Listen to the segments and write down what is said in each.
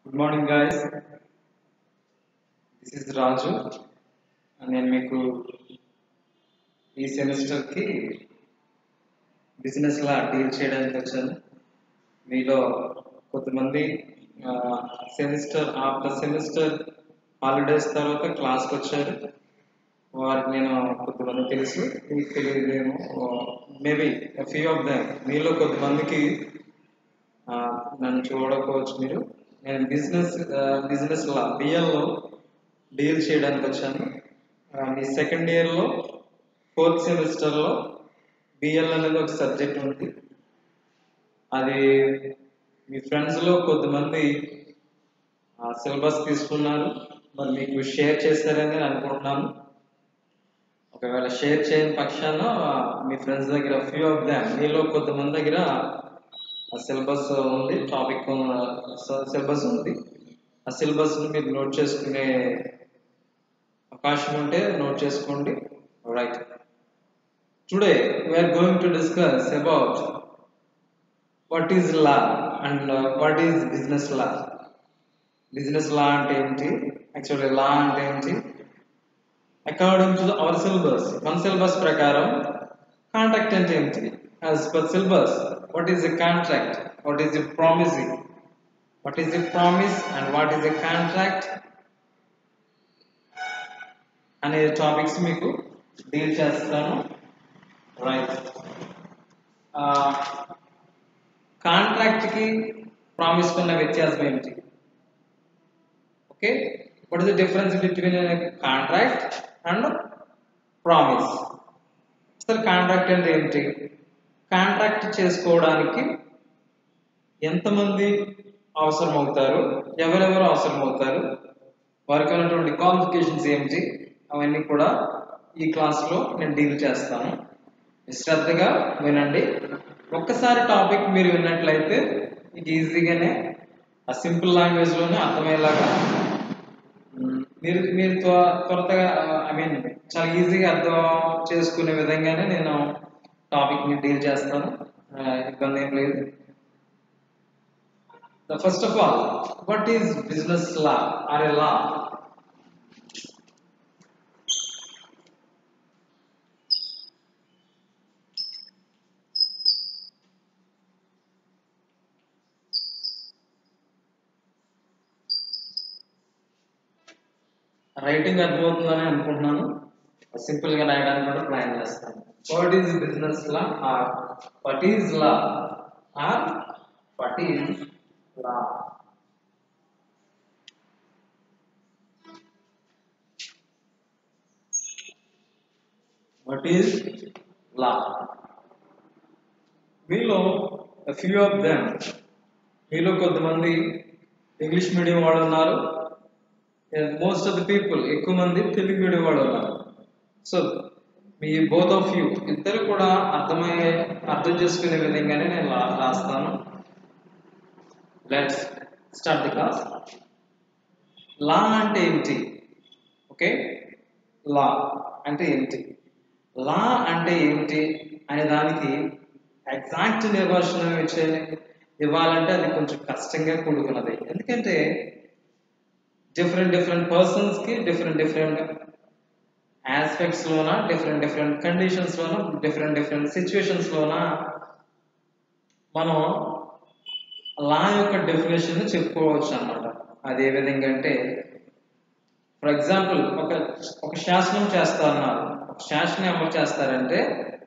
Good morning guys this is Raju నేను మీకు ఈ సెమిస్టర్కి బిజినెస్ లా డీల్ చేయడానికి వచ్చాను మీలో కొంతమంది సెమిస్టర్ ఆఫ్టర్ సెమిస్టర్ హాలిడేస్ తర్వాత క్లాస్కి వచ్చారు వారికి నేను కొంతమంది తెలుసు మీకు తెలియదేమో మేబీ ఫ్యూ ఆఫ్ దమ్ మీలో కొంతమందికి ఆ, నన్ను చూడకపోవచ్చు మీరు నేను బిజినెస్ బిజినెస్ లా బిఎల్లో డీల్ చేయడానికి వచ్చాను ఆ, మీ సెకండ్ ఇయర్లో ఫోర్త్ సెమిస్టర్లో బిఎల్ అనేది ఒక సబ్జెక్ట్ ఉంది అది మీ ఫ్రెండ్స్లో కొంతమంది సిలబస్ తీసుకున్నారు మరి మీకు షేర్ చేస్తారని నేను అనుకుంటున్నాను ఒకవేళ షేర్ చేయని పక్షాన ఆ, మీ ఫ్రెండ్స్ దగ్గర ఫ్యూ ఆఫ్ దామ్ మీలో కొంతమంది దగ్గర సిలబస్ ఉంది టాపిక్ సిలబస్ ఉంది ఆ సిలబస్ మీరు నోట్ చేసుకునే అవకాశం ఉంటే నోట్ చేసుకోండి right today we are going to discuss about what is law and what is business law business law అంటే ఏంటి యాక్చువల్లీ లా అంటే ఏంటి అకార్డింగ్ టు అవర్ సిలబస్ మన సిలబస్ ప్రకారం కాంట్రాక్ట్ అంటే ఏంటి as per syllabus what is a contract what is a promising what is a promise and what is a contract అనే టాపిక్స్ మీకు డీల్ చేస్తాను రైట్ కాంట్రాక్ట్కి ప్రామిస్ ఉన్న వ్యత్యాసం ఏమిటి okay what is the difference between contract and promise అసలు contract అంటే ఏంటి కాంట్రాక్ట్ చేసుకోవడానికి ఎంతమంది అవసరం అవుతారు ఎవరెవరు అవసరం అవుతారు వారికి ఉన్నటువంటి క్వాలిఫికేషన్స్ ఏమిటి అవన్నీ కూడా ఈ క్లాస్లో నేను డీల్ చేస్తాను శ్రద్ధగా వినండి ఒక్కసారి టాపిక్ మీరు విన్నట్లయితే మీకు ఈజీగానే ఆ సింపుల్ లాంగ్వేజ్లోనే అర్థమయ్యేలాగా మ్, మీరు మీరు త్వ- త్వరగా ఐ మీన్ చాలా ఈజీగా అర్థం చేసుకునే విధంగానే నేను టాపిక్ని డీల్ చేస్తాను ఆ, ఇబ్బంది ఏం లేదు first of all what is business law or a law writing అర్థమవుతుందని అనుకుంటున్నాను సింపుల్ గా రాయడానికి కూడా ప్లాన్ చేస్తాను what is business law or what is law or what is law what is law మీలో ఫ్యూ ఆఫ్ దెమ్ మీలో కొంతమంది English medium వాళ్ళు ఉన్నారు మోస్ట్ ఆఫ్ ది పీపుల్ ఎక్కువ మంది తెలుగు మీడియం వాళ్ళు ఉన్నారు సో మీ బోత్ ఆఫ్ యూ ఇద్దరు కూడా అర్థమయ్యే అర్థం చేసుకునే విధంగానే నేను రా- రాస్తాను let's start the class law అంటే ఏంటి ఓకే లా అంటే ఏంటి లా అంటే ఏంటి అనే దానికి ఎగ్జాక్ట్ నిర్వచనం ఇచ్చే ఇవ్వాలంటే అది కొంచెం కష్టంగా కూడుకున్నది ఎందుకంటే డిఫరెంట్ డిఫరెంట్ పర్సన్స్ కి డిఫరెంట్ డిఫరెంట్ ఆస్పెక్ట్స్ లోన డిఫరెంట్ డిఫరెంట్ కండిషన్స్ లోన డిఫరెంట్ డిఫరెంట్ సిచ్యువేషన్స్ లోన మనం లా యొక్క డెఫినేషన్ చెప్పుకోవచ్చు అన్నమాట అది ఏ విధంగా అంటే ఫర్ ఎగ్జాంపుల్ ఒక ఒక శాసనం చేస్తారన్నారు ఒక శాసనం అమలు చేస్తారంటే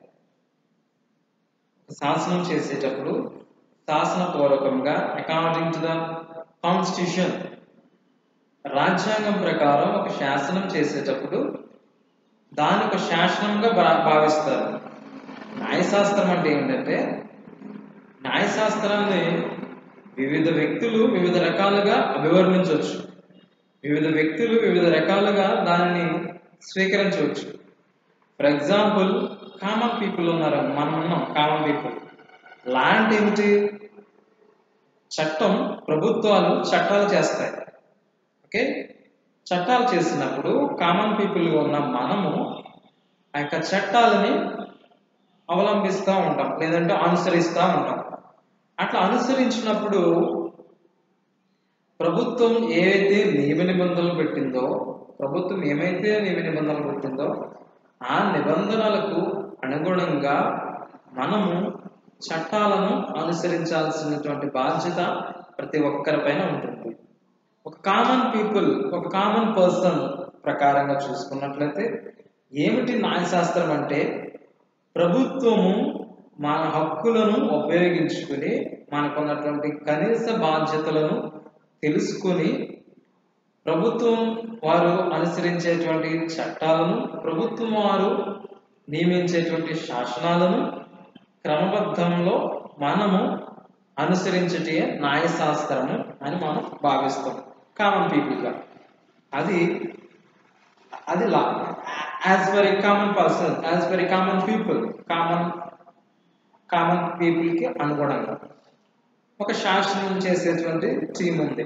ఒక శాసనం చేసేటప్పుడు శాసన పూర్వకంగా అకార్డింగ్ టు ద కాన్స్టిట్యూషన్ రాజ్యాంగం ప్రకారం ఒక శాసనం చేసేటప్పుడు దాని ఒక శాసనంగా భా- భావిస్తారు న్యాయశాస్త్రం అంటే ఏంటంటే న్యాయశాస్త్రాన్ని వివిధ వ్యక్తులు వివిధ రకాలుగా అభివర్ణించవచ్చు వివిధ వ్యక్తులు వివిధ రకాలుగా దానిని స్వీకరించవచ్చు ఫర్ ఎగ్జాంపుల్ కామన్ పీపుల్ ఉన్నారు మనం ఉన్నాం కామన్ పీపుల్ లా అంటే ఏమిటి చట్టం ప్రభుత్వాలు చట్టాలు చేస్తాయి ఓకే చట్టాలు చేసినప్పుడు కామన్ పీపుల్ ఉన్న మనము ఆ యొక్క చట్టాలని అవలంబిస్తూ ఉంటాం లేదంటే అనుసరిస్తూ ఉంటాం అట్లా అనుసరించినప్పుడు ప్రభుత్వం ఏవైతే నియమ నిబంధనలు పెట్టిందో ప్రభుత్వం ఏమైతే నియమ నిబంధనలు పెట్టిందో ఆ నిబంధనలకు అనుగుణంగా మనము చట్టాలను అనుసరించాల్సినటువంటి బాధ్యత ప్రతి ఒక్కరిపైన ఉంటుంది ఒక కామన్ పీపుల్ ఒక కామన్ పర్సన్ ప్రకారంగా చూసుకున్నట్లయితే ఏమిటి న్యాయశాస్త్రం అంటే ప్రభుత్వము మన హక్కులను ఉపయోగించుకుని మనకున్నటువంటి కనీస బాధ్యతలను తెలుసుకుని ప్రభుత్వం వారు అనుసరించేటువంటి చట్టాలను ప్రభుత్వం వారు నియమించేటువంటి శాసనాలను క్రమబద్ధంలో మనము అనుసరించటే న్యాయశాస్త్రము అని మనం భావిస్తాం కామన్ పీపుల్గా అది అది law as per a common person as per a common people common common పీపుల్కి అనుగుణంగా ఒక శాసనం చేసేటువంటి టీం ఉంది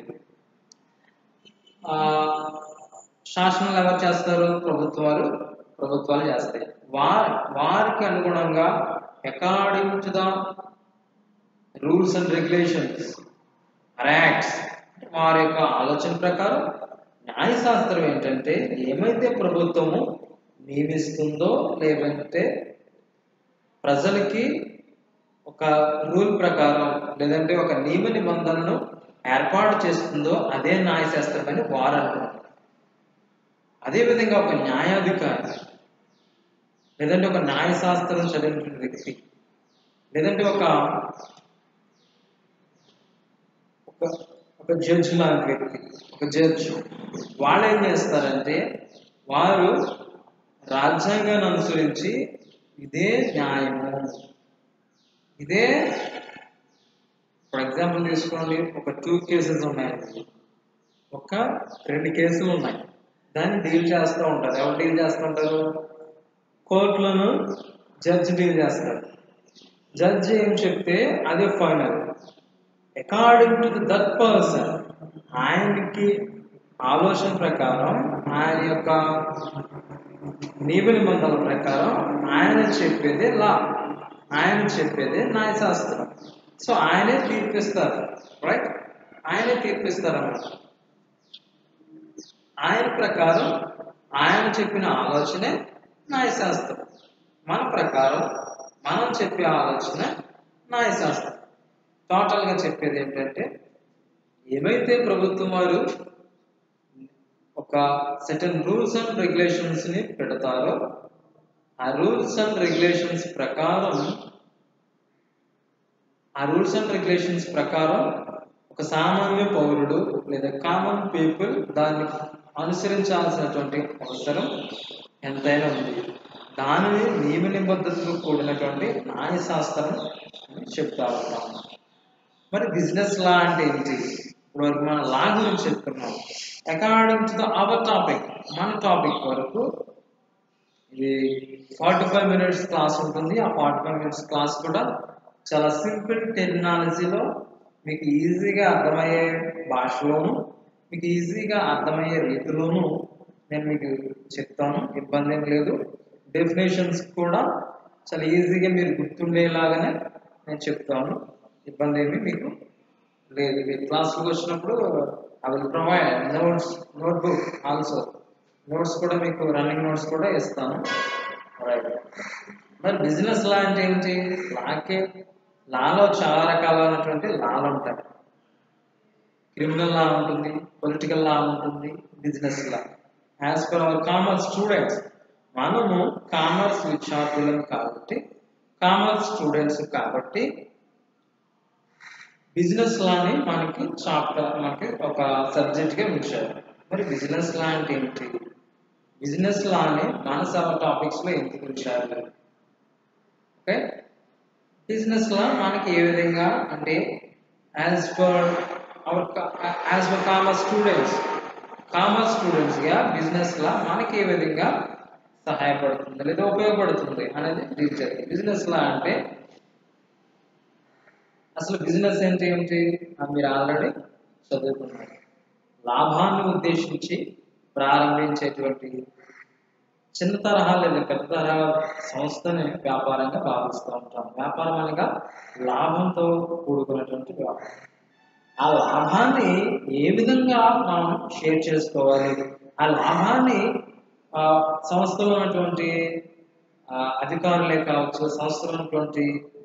ఆ, శాసనాలు ఎవరు చేస్తారు ప్రభుత్వాలు ప్రభుత్వాలు చేస్తాయి వారి వారికి అనుగుణంగా according to the rules and regulations acts వారి యొక్క ఆలోచన ప్రకారం న్యాయశాస్త్రం ఏంటంటే ఏమైతే ప్రభుత్వము నియమిస్తుందో లేదంటే ప్రజలకి ఒక రూల్ ప్రకారం లేదంటే ఒక నియమ నిబంధనను ఏర్పాటు చేస్తుందో అదే న్యాయశాస్త్రం అని వారు అంటున్నారు అదేవిధంగా ఒక న్యాయాధికారి లేదంటే ఒక న్యాయశాస్త్రం చదివిన వ్యక్తి లేదంటే ఒక ఒక ఒక జడ్జి లాంటి వ్యక్తి ఒక జడ్జి వాళ్ళు ఏం చేస్తారంటే వారు రాజ్యాంగాన్ని అనుసరించి ఇదే న్యాయము ఇదే ఫర్ ఎగ్జాంపుల్ తీసుకోండి ఒక టూ కేసెస్ ఉన్నాయి ఒక రెండు కేసులు ఉన్నాయి దాన్ని డీల్ చేస్తూ ఉంటారు ఎవరు డీల్ చేస్తూ ఉంటారు కోర్టులను జడ్జి డీల్ చేస్తారు జడ్జి ఏం చెప్తే అదే final according to that person ఆయనకి ఆలోచన ప్రకారం ఆయన యొక్క నియమ నిబంధనల ప్రకారం ఆయన చెప్పేదే లా ఆయన చెప్పేదే న్యాయశాస్త్రం సో ఆయనే తీర్పిస్తారు రైట్ ఆయనే తీర్పిస్తారు అన్నమాట ఆయన ప్రకారం ఆయన చెప్పిన ఆలోచనే న్యాయశాస్త్రం మన ప్రకారం మనం చెప్పే ఆలోచన న్యాయశాస్త్రం టోటల్గా చెప్పేది ఏంటంటే ఏమైతే ప్రభుత్వం వారు ఒక సెటన్ రూల్స్ అండ్ రెగ్యులేషన్స్ ని పెడతారో ఆ రూల్స్ అండ్ రెగ్యులేషన్స్ ప్రకారం ఆ రూల్స్ అండ్ రెగ్యులేషన్స్ ప్రకారం ఒక సామాన్య పౌరుడు లేదా కామన్ పీపుల్ దాన్ని అనుసరించాల్సినటువంటి అవసరం ఎంతైనా ఉంది దానిని నియమ నిబద్ధతలు కూడినటువంటి న్యాయశాస్త్రం అని చెప్తా ఉంటాం మరి బిజినెస్ లా అంటే ఏంటి ఇప్పుడు వరకు మన లా గురించి చెప్తున్నాం according to the our topic మన టాపిక్ వరకు ఇది ఫార్టీ ఫైవ్ మినిట్స్ క్లాస్ ఉంటుంది ఆ ఫార్టీ ఫైవ్ మినిట్స్ క్లాస్ కూడా చాలా సింపుల్ టెక్నాలజీలో మీకు ఈజీగా అర్థమయ్యే భాషలోను మీకు ఈజీగా అర్థమయ్యే రీతిలోను నేను మీకు చెప్తాను ఇబ్బంది ఏం లేదు డెఫినేషన్స్ కూడా చాలా ఈజీగా మీరు గుర్తుండేలాగానే నేను చెప్తాను ఇబ్బంది ఏమి మీకు లేదు మీరు క్లాస్కి వచ్చినప్పుడు I will provide notes notebook also notes కూడా మీకు రన్నింగ్ నోట్స్ కూడా ఇస్తాను రైట్ మరి బిజినెస్ లా అంటే ఏంటి లాకే లాలో చాలా రకాలైనటువంటి లాలు ఉంటాయి క్రిమినల్ లా ఉంటుంది పొలిటికల్ లా ఉంటుంది business law as per our commerce students మనము కామర్స్ విద్యార్థులం కాబట్టి కామర్స్ స్టూడెంట్స్ కాబట్టి బిజినెస్ లాని మనకి చాప్టర్ మనకి ఒక సబ్జెక్ట్గా ఉంచారు మరి బిజినెస్ లా అంటే ఏంటి బిజినెస్ లాని మన సబ్ టాపిక్స్లో ఎందుకు ఉంచారు ఓకే బిజినెస్ లా మనకి ఏ విధంగా అంటే as per our as per commerce students commerce స్టూడెంట్స్గా బిజినెస్ లా మనకి ఏ విధంగా సహాయపడుతుంది లేదా ఉపయోగపడుతుంది అనేది డీల్ చేయాలి బిజినెస్ లా అంటే అసలు బిజినెస్ ఏంటి ఏమిటి అది మీరు ఆల్రెడీ చదువుకున్నారు లాభాన్ని ఉద్దేశించి ప్రారంభించేటువంటి చిన్న తరహా లేదా పెద్ద తరహా సంస్థని వ్యాపారంగా భావిస్తూ ఉంటాం వ్యాపారం అనగా లాభంతో కూడుకున్నటువంటి వ్యాపారం ఆ లాభాన్ని ఏ విధంగా మనం షేర్ చేసుకోవాలి ఆ లాభాన్ని ఆ, సంస్థలో ఉన్నటువంటి ఆ, అధికారులే కావచ్చు సంస్థలో ఉన్నటువంటి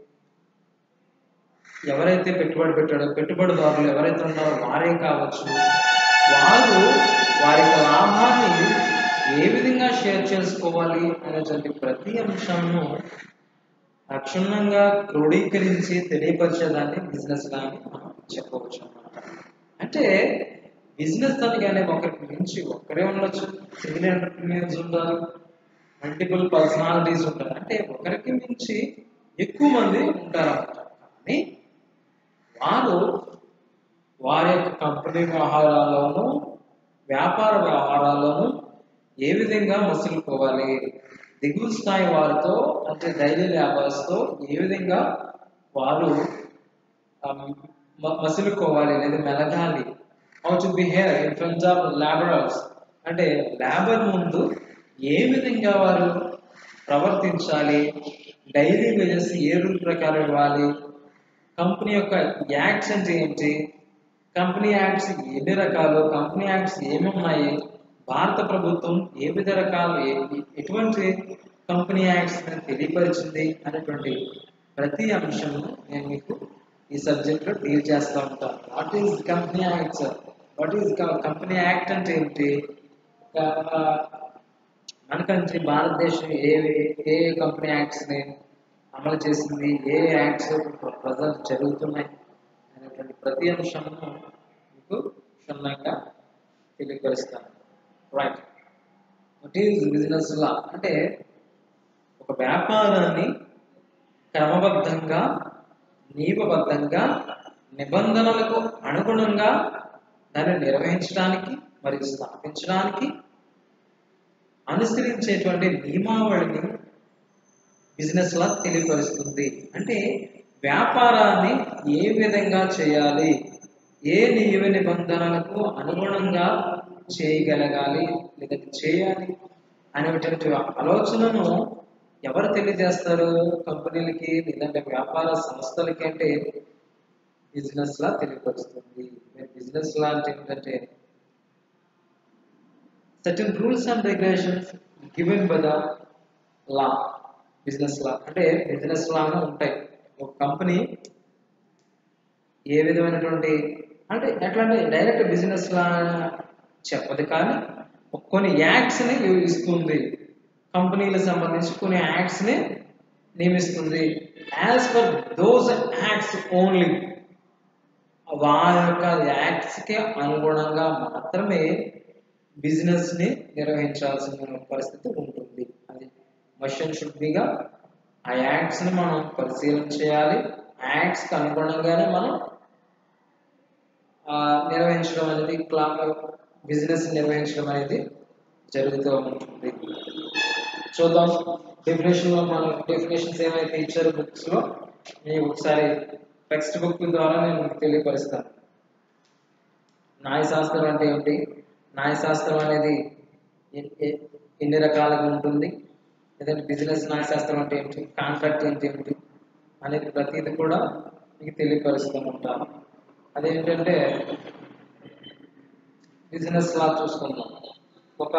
ఎవరైతే పెట్టుబడి పెట్టాడో పెట్టుబడిదారులు ఎవరైతే ఉన్నారో వారే కావచ్చు వారు వారి యొక్క లాభాన్ని ఏ విధంగా షేర్ చేసుకోవాలి అనేటువంటి ప్రతి అంశంను అక్షుణ్ణంగా క్రోడీకరించి తెలియపరిచేదాన్ని బిజినెస్ గా అని మనం చెప్పవచ్చు అన్నమాట అంటే బిజినెస్ అనగానే ఒకరికి మించి ఒక్కరే ఉండొచ్చు సింగిల్ ఎంటర్ప్రీనియర్స్ ఉంటారు మల్టిపుల్ పర్సనాలిటీస్ ఉంటారు అంటే ఒకరికి మించి ఎక్కువ మంది ఉంటారు అన్నమాట కానీ వారు వారి యొక్క కంపెనీ వ్యవహారాల్లోనూ వ్యాపార వ్యవహారాల్లోనూ ఏ విధంగా మసులుకోవాలి దిగువ స్థాయి వారితో అంటే డైలీ లేబర్స్తో ఏ విధంగా వారు ఆ, మ- మసులుకోవాలి లేదా మెలగాలి how to behave in front of labourers అంటే లేబర్ ముందు ఏ విధంగా వారు ప్రవర్తించాలి డైలీ వేజెస్ ఏ రూల్ ప్రకారం ఇవ్వాలి కంపెనీ యొక్క యాక్ట్స్ అంటే ఏంటి కంపెనీ యాక్ట్స్ ఎన్ని రకాలు కంపెనీ యాక్ట్స్ ఏమి ఉన్నాయి భారత ప్రభుత్వం ఏ విధ రకాలు ఏ- ఎటువంటి కంపెనీ యాక్ట్స్ తెలియపరిచింది అనేటువంటి ప్రతి అంశం నేను మీకు ఈ సబ్జెక్ట్ లో డీల్ చేస్తూ ఉంటాను what is company acts what is company act అంటే ఏంటి ఆ, మన కంట్రీ భారతదేశం ఏ ఏ కంపెనీ యాక్ట్స్ ని అమలు చేసింది ఏ యాక్ట్స్ ప్రజలు జరుగుతున్నాయి అనేటువంటి ప్రతి అంశంను మీకు క్షుణ్ణంగా తెలియపరుస్తాను right what is business law అంటే ఒక వ్యాపారాన్ని క్రమబద్ధంగా నియమబద్ధంగా నిబంధనలకు అనుగుణంగా దాన్ని నిర్వహించడానికి మరియు స్థాపించడానికి అనుసరించేటువంటి నియమావళిని బిజినెస్ లా తెలియపరుస్తుంది అంటే వ్యాపారాన్ని ఏ విధంగా చేయాలి ఏ నియమ నిబంధనలకు అనుగుణంగా చేయగలగాలి లేదా చేయాలి అనేటువంటి ఆలోచనను ఎవరు తెలియజేస్తారు కంపెనీలకి లేదంటే వ్యాపార సంస్థలకి అంటే బిజినెస్ లా తెలియపరుస్తుంది బిజినెస్ లా అంటే ఏంటంటే certain rules and regulations given by the law business law అంటే బిజినెస్ లాగా ఉంటాయి ఒక కంపెనీ ఏ విధమైనటువంటి అంటే ఎట్లా అంటే డైరెక్ట్ బిజినెస్ లా చెప్పదు కానీ కొన్ని యాక్ట్స్ ని ఇస్తుంది కంపెనీలకు సంబంధించి కొన్ని యాక్ట్స్ ని నియమిస్తుంది as per those acts only వారి యొక్క యాక్ట్స్ కి అనుగుణంగా మాత్రమే బిజినెస్ ని నిర్వహించాల్సిన పరిస్థితి ఉంటుంది అది మషన్ శుద్ధిగా ఆ యాక్ట్స్ ని మనం పరిశీలన చేయాలి యాక్ట్స్ కి అనుగుణంగానే మనం ఆ, నిర్వహించడం అనేది క్లా బిజినెస్ నిర్వహించడం అనేది జరుగుతూ ఉంటుంది చూద్దాం డెఫినేషన్ లో మన డెఫినేషన్స్ ఏమైతే ఇచ్చారో బుక్స్ లో నేను ఒకసారి టెక్స్ట్ బుక్ ద్వారా నేను మీకు తెలియపరుస్తాను న్యాయశాస్త్రం అంటే ఏంటి న్యాయశాస్త్రం అనేది ఎ- ఎ- ఎన్ని రకాలుగా ఉంటుంది లేదంటే బిజినెస్ న్యాయశాస్త్రం అంటే ఏంటి కాంట్రాక్ట్ అంటే ఏంటి అనేది ప్రతిదీ కూడా మీకు తెలియపరుస్తూ ఉంటాను అదేంటంటే బిజినెస్ లా చూసుకుందాం ఒక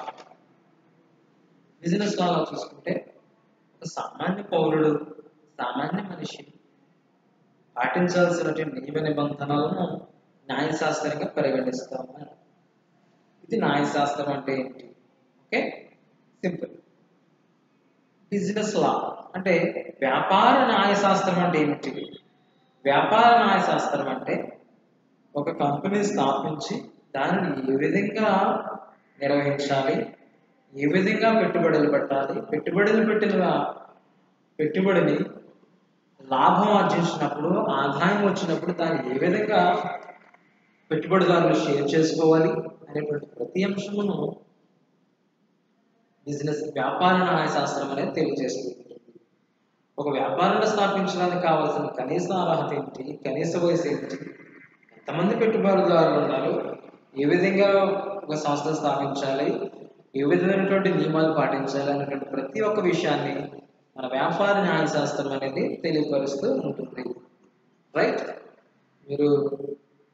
బిజినెస్ లాలో చూసుకుంటే ఒక సామాన్య పౌరుడు సామాన్య మనిషి పాటించాల్సినటువంటి నియమ నిబంధనలను న్యాయశాస్త్రంగా పరిగణిస్తాము ఇది న్యాయశాస్త్రం అంటే ఏంటి ఓకే సింపుల్ బిజినెస్ లా అంటే వ్యాపార న్యాయశాస్త్రం అంటే ఏమిటి వ్యాపార న్యాయశాస్త్రం అంటే ఒక కంపెనీ స్థాపించి దానిని ఏ విధంగా నిర్వహించాలి ఏ విధంగా పెట్టుబడులు పెట్టాలి పెట్టుబడులు పెట్టిన పెట్టుబడిని లాభం ఆర్జించినప్పుడు ఆదాయం వచ్చినప్పుడు దాన్ని ఏ విధంగా పెట్టుబడిదారులు షేర్ చేసుకోవాలి అనేటువంటి ప్రతి అంశమును బిజినెస్ వ్యాపార న్యాయశాస్త్రం అనేది తెలియజేస్తుంది ఒక వ్యాపారాన్ని స్థాపించడానికి కావాల్సిన కనీస అర్హత ఏంటి కనీస వయసు ఏంటి ఎంతమంది పెట్టుబడిదారులు ఉన్నారు ఏ విధంగా ఒక సంస్థ స్థాపించాలి ఏ విధమైనటువంటి నియమాలు పాటించాలి అనేటువంటి ప్రతి ఒక్క విషయాన్ని మన వ్యాపార న్యాయశాస్త్రం అనేది తెలియపరుస్తూ ఉంటుంది రైట్ మీరు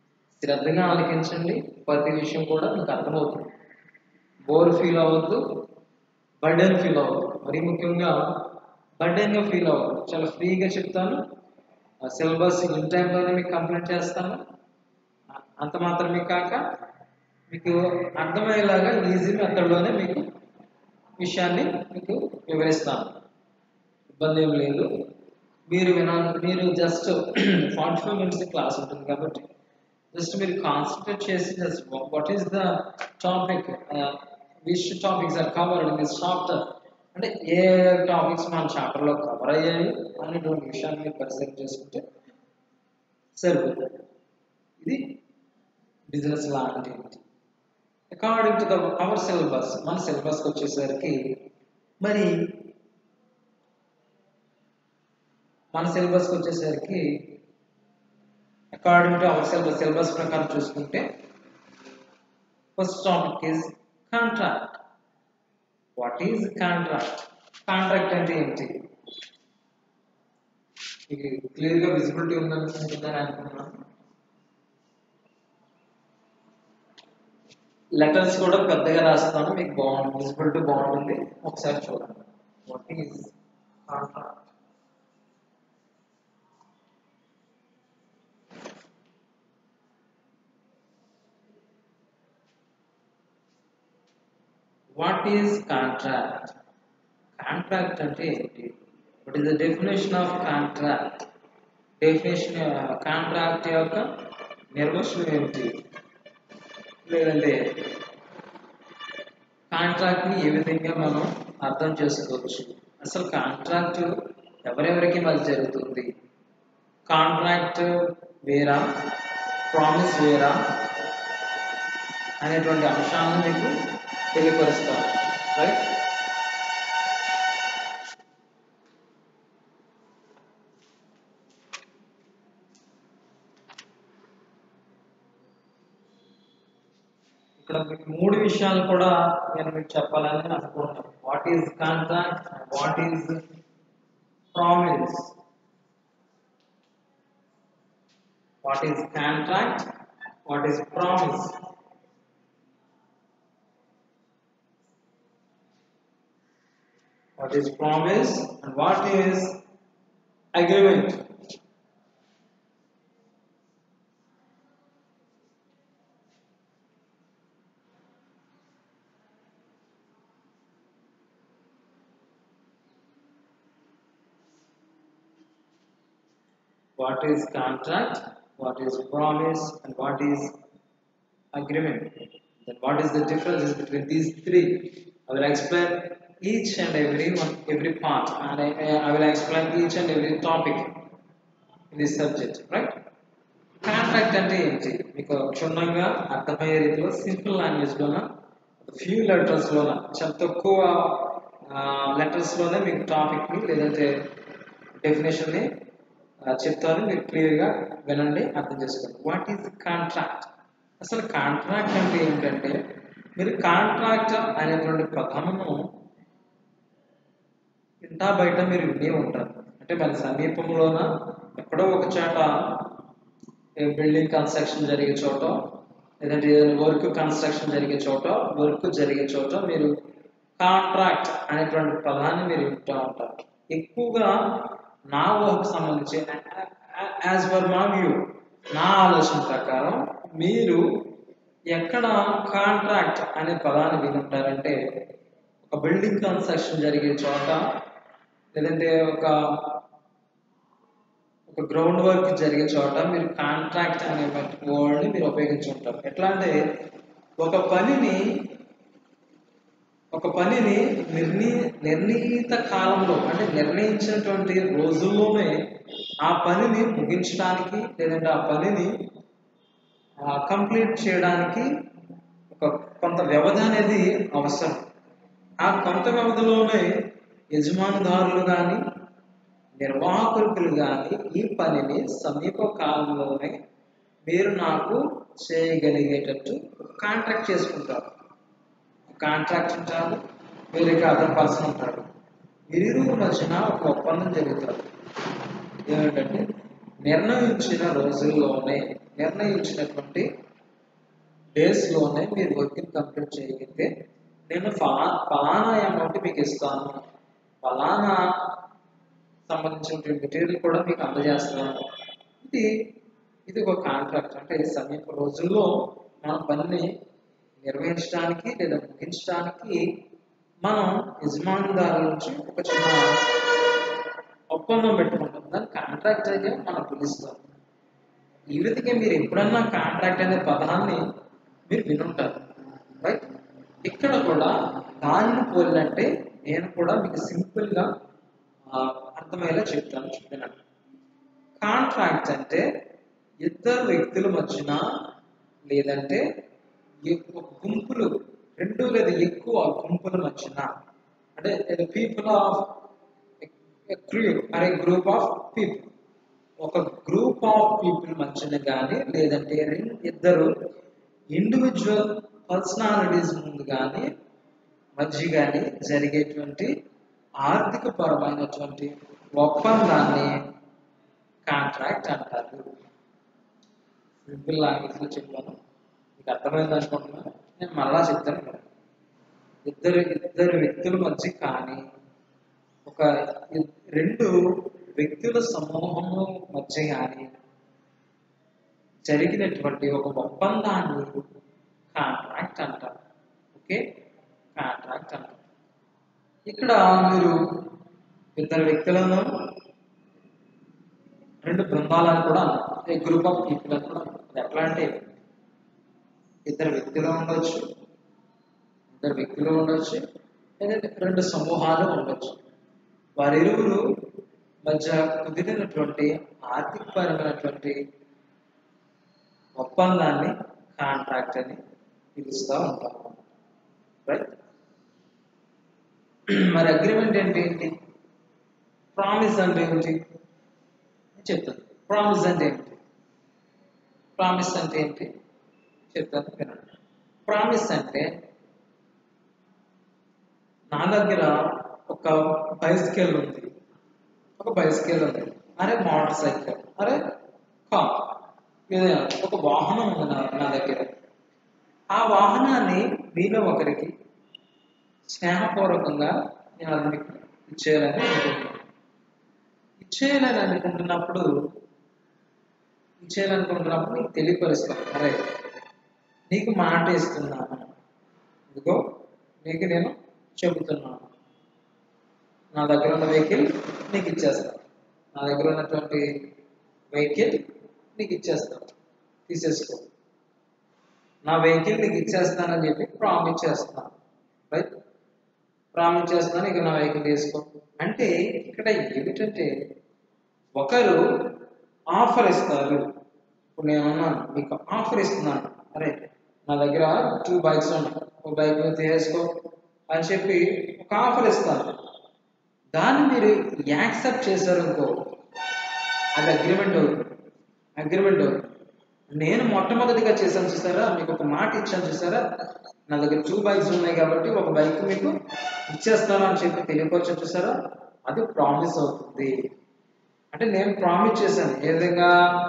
శ్రద్ధగా ఆలకించండి ప్రతి విషయం కూడా మీకు అర్థమవుతుంది బోర్ ఫీల్ అవ్వద్దు బర్డెన్ ఫీల్ అవ్వద్దు మరీ ముఖ్యంగా బర్డెన్గా ఫీల్ అవ్వద్దు చాలా ఫ్రీగా చెప్తాను సిలబస్ ఇన్ టైంలోనే మీకు కంప్లీట్ చేస్తాను అంత మాత్రమే కాక మీకు అర్థమయ్యేలాగా ఈజీ మెథడ్లోనే మీకు విషయాన్ని మీకు వివరిస్తాను ఇబ్బంది ఏం లేదు మీరు వినా మీరు just forty five minutes class ఉంటుంది కాబట్టి జస్ట్ మీరు కాన్సన్ట్రేట్ చేసి just what is the topic which topics are covered in this chapter అంటే ఏ టాపిక్స్ మన చాప్టర్లో కవర్ అయ్యాయి అనేటువంటి విషయాన్ని మీరు పరిశీలన చేసుకుంటే సరిపోతుంది ఇది బిజినెస్ లా అంటే ఏంటి according to the our syllabus మన సిలబస్కి వచ్చేసరికి మరి మన సిలబస్కి వచ్చేసరికి according to our syllabus syllabus ప్రకారం చూసుకుంటే first topic is contract what is contract contract అంటే ఏంటి మీకు క్లియర్గా విజిబిలిటీ ఉందనుకుంటుందని అనుకున్నాను లెటర్స్ కూడా పెద్దగా రాస్తాను మీకు బాగుంటుంది విజిబిలిటీ బాగుంటుంది ఒకసారి చూడండి what is contract what is contract contract అంటే ఏంటి what is the definition of contract definition contract యొక్క నిర్వచనం ఏమిటి లేదంటే కాంట్రాక్ట్ని ఏ విధంగా మనం అర్థం చేసుకోవచ్చు అసలు కాంట్రాక్ట్ ఎవరెవరికి మధ్య జరుగుతుంది కాంట్రాక్ట్ వేరా ప్రామిస్ వేరా అనేటువంటి అంశాలను మీకు తెలియపరుస్తాను రైట్ ఇక్కడ మీకు మూడు విషయాలు కూడా నేను మీకు చెప్పాలని అనుకుంటున్నాను what is contract what is promise what is contract what is promise what is promise and what is agreement what is contract what is promise and what is agreement then what is the difference between these three i will explain each and every one, every part, and I, I will explain each and every topic in this subject, right? Contract అంటే ఏంటి మీకు క్షుణ్ణంగా అర్థమయ్యే రీతిలో simple లాంగ్వేజ్లోన few లెటర్స్లోన చాలా తక్కువ లెటర్స్లోనే మీకు టాపిక్ని లేదంటే డెఫినేషన్ని చెప్తాను మీరు క్లియర్గా వినండి అర్థం చేసుకోండి వాట్ ఈజ్ కాంట్రాక్ట్ అసలు కాంట్రాక్ట్ అంటే ఏంటంటే మీరు కాంట్రాక్ట్ అనేటువంటి పదమును ఇంటా బయట మీరు వినే ఉంటారు అంటే మన సమీపంలోన ఎక్కడో ఒక చోట బిల్డింగ్ కన్స్ట్రక్షన్ జరిగే చోట లేదంటే ఏదైనా వర్క్ కన్స్ట్రక్షన్ జరిగే చోట వర్క్ జరిగే చోట మీరు కాంట్రాక్ట్ అనేటువంటి పదాన్ని మీరు వింటూ ఉంటారు ఎక్కువగా నా వర్క్ సంబంధించి యాజ్ పర్ మా వ్యూ నా ఆలోచన ప్రకారం మీరు ఎక్కడ కాంట్రాక్ట్ అనే పదాన్ని వినుంటారంటే ఒక బిల్డింగ్ కన్స్ట్రక్షన్ జరిగే చోట లేదంటే ఒక ఒక గ్రౌండ్ వర్క్ జరిగే చోట మీరు కాంట్రాక్ట్ అనే వర్డ్ని మీరు ఉపయోగించుంటారు ఎట్లా అంటే ఒక పనిని ఒక పనిని నిర్ణీ నిర్ణీత కాలంలో అంటే నిర్ణయించినటువంటి రోజుల్లోనే ఆ పనిని ముగించడానికి లేదంటే ఆ పనిని కంప్లీట్ చేయడానికి ఒక కొంత వ్యవధి అనేది అవసరం ఆ కొంత వ్యవధిలోనే యజమానుదారులు కానీ నిర్వాహకులు కానీ ఈ పనిని సమీప కాలంలోనే మీరు నాకు చేయగలిగేటట్టు కాంట్రాక్ట్ చేసుకుంటారు కాంట్రాక్ట్ ఉంటారు వేరే అదర్ పర్సన్ ఉంటారు ఇరువురు మధ్యన ఒక ఒప్పందం జరుగుతుంది ఏమిటంటే నిర్ణయించిన రోజుల్లోనే నిర్ణయించినటువంటి డేస్లోనే మీరు వర్క్ని కంప్లీట్ చేయగలిగితే నేను ఫలా ఫలానా అమౌంట్ మీకు ఇస్తాను ఫలానా సంబంధించిన మెటీరియల్ కూడా మీకు అందజేస్తున్నాను ఇది ఇది ఒక కాంట్రాక్ట్ అంటే సమీప రోజుల్లో మన పనిని నిర్వహించడానికి లేదా ముగించడానికి మనం యజమానిదారుల నుంచి ఒక చిన్న ఒప్పందం పెట్టుకుంటాం దాన్ని కాంట్రాక్ట్ అయితే మనం పిలుస్తాం ఈ విధంగా మీరు ఎప్పుడన్నా కాంట్రాక్ట్ అనే పదాన్ని మీరు వినుంటారు రైట్ ఇక్కడ కూడా దానిని పోలినట్టే నేను కూడా మీకు సింపుల్గా అర్థమయ్యేలా చెప్తాను చెప్పినట్టు కాంట్రాక్ట్ అంటే ఇద్దరు వ్యక్తుల మధ్యన లేదంటే ఎక్కువ గుంపులు రెండు లేదా ఎక్కువ గుంపుల మధ్యన అంటే పీపుల్ ఆఫ్ అరే గ్రూప్ ఆఫ్ పీపుల్ ఒక గ్రూప్ ఆఫ్ పీపుల్ మధ్యన కానీ లేదంటే రెండు ఇద్దరు ఇండివిజువల్ పర్సనాలిటీస్ ముందు కానీ మధ్య కానీ జరిగేటువంటి ఆర్థిక పరమైనటువంటి ఒప్పందాన్ని కాంట్రాక్ట్ అంటారు సింపుల్ లాంగ్వేజ్లో చెప్పాను మీకు అర్థమైంది అనుకుంటున్నాను నేను మళ్ళా చెప్తాను కదా. ఇద్దరు ఇద్దరు వ్యక్తుల మధ్య కానీ ఒక ఇ- రెండు వ్యక్తుల సమూహము మధ్య కానీ జరిగినటువంటి ఒక ఒప్పందాన్ని కాంట్రాక్ట్ అంటారు ఓకే కాంట్రాక్ట్ అంటారు ఇక్కడ మీరు ఇద్దరు వ్యక్తులను రెండు బృందాలను కూడా అన్నారు గ్రూప్ ఆఫ్ పీపుల్ అని కూడా అన్నారు. అది ఎట్లా అంటే ఇద్దరు వ్యక్తులు ఉండొచ్చు ఇద్దరు వ్యక్తులు ఉండొచ్చు లేదంటే రెండు సమూహాలు ఉండొచ్చు వారిరువురు మధ్య కుదిరినటువంటి ఆర్థికపరమైనటువంటి ఒప్పందాన్ని కాంట్రాక్ట్ అని పిలుస్తూ ఉంటాం రైట్ మరి అగ్రిమెంట్ అంటే ఏంటి ప్రామిస్ అంటే ఏంటి నేను చెప్తాను ప్రామిస్ అంటే ఏంటి ప్రామిస్ అంటే ఏంటి చెప్తాను వినండి ప్రామిస్ అంటే నా దగ్గర ఒక బైసికల్ ఉంది ఒక బైసికల్ ఉంది అరే మోటార్ సైకిల్ అరే కార్ ఏదైనా ఒక వాహనం ఉంది నా నా దగ్గర ఆ వాహనాన్ని మీలో ఒకరికి స్నేహపూర్వకంగా నేను అది మీకు ఇచ్చేయాలని అనుకుంటున్నాను ఇచ్చేయాలని అనుకుంటున్నప్పుడు ఇచ్చేయాలనుకుంటున్నప్పుడు నీకు తెలియపరుస్తాను అరే నీకు మాట ఇస్తున్నాను ఇదిగో నీకు నేను చెబుతున్నాను నా దగ్గర ఉన్న వెహికల్ నీకు ఇచ్చేస్తాను నా దగ్గర ఉన్నటువంటి వెహికల్ నీకు ఇచ్చేస్తాను తీసేసుకో నా వెహికల్ నీకు ఇచ్చేస్తానని చెప్పి ప్రామిస్ చేస్తున్నాను రైట్ ప్రామిస్ చేస్తున్నాను ఇక నా వెహికల్ తీసుకో అంటే ఇక్కడ ఏమిటంటే ఒకరు ఆఫర్ ఇస్తారు ఇప్పుడు నేను అన్నాను మీకు ఆఫర్ ఇస్తున్నాను అరే నా దగ్గర టూ బైక్స్ ఉన్నాయి ఒక బైక్ తీసేసుకో అని చెప్పి ఒక ఆఫర్ ఇస్తాను దాన్ని మీరు యాక్సెప్ట్ చేశారు అనుకో అది అగ్రిమెంట్ అవుతుంది అగ్రిమెంట్ అవుతుంది నేను మొట్టమొదటిగా చేశాను చూసారా మీకు ఒక మాట ఇచ్చాను చూసారా నా దగ్గర టూ బైక్స్ ఉన్నాయి కాబట్టి ఒక బైక్ మీకు ఇచ్చేస్తాను అని చెప్పి తెలియపరచు చూసారా అది ప్రామిస్ అవుతుంది అంటే నేను ప్రామిస్ చేశాను ఏ విధంగా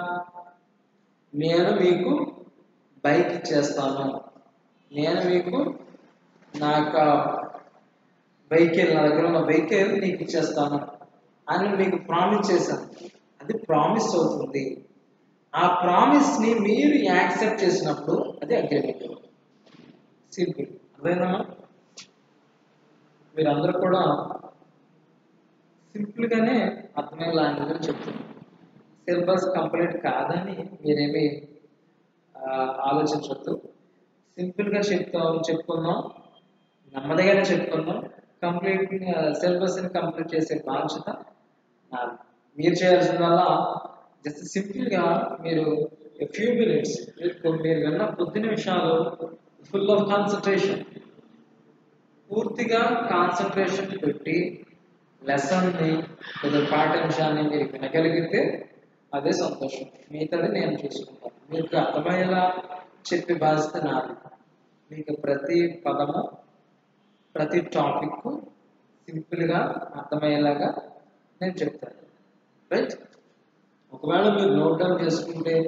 నేను మీకు బైక్ ఇచ్చేస్తాను నేను మీకు నా యొక్క వెహికల్ నా దగ్గర ఉన్న వెహికల్ నీకు ఇచ్చేస్తాను అని మీకు ప్రామిస్ చేశాను అది ప్రామిస్ అవుతుంది ఆ ప్రామిస్ ని మీరు యాక్సెప్ట్ చేసినప్పుడు అది అగ్రిమెంట్ సింపుల్ అదేనమ్మా మీరందరూ కూడా సింపుల్ గానే అర్థమయ్యే లాంగ్వేజ్ చెప్తున్నారు సిలబస్ కంప్లీట్ కాదని మీరేమి ఆ, ఆలోచించవద్దు సింపుల్ గా చెప్తాం చెప్పుకుందాం నెమ్మదిగానే చెప్పుకుందాం కంప్లీట్ సిలబస్ ని కంప్లీట్ చేసే బాధ్యత నాది మీరు చేయాల్సిందల్లా జస్ట్ సింపుల్ గా మీరు ఫ్యూ మినిట్స్ మీరు విన్న కొద్ది నిమిషాలు ఫుల్ ఆఫ్ కాన్సన్ట్రేషన్ పూర్తిగా కాన్సన్ట్రేషన్ పెట్టి లెసన్ని లేదా పాఠ్యాంశాన్ని మీరు వినగలిగితే అదే సంతోషం మిగతాది నేను చూసుకుంటాను మీకు అర్థమయ్యేలా చెప్పే బాధ్యత నాది మీకు ప్రతి పదము ప్రతి టాపిక్ సింపుల్గా అర్థమయ్యేలాగా నేను చెప్తాను రైట్ ఒకవేళ మీరు నోట్ డౌన్ చేసుకుంటే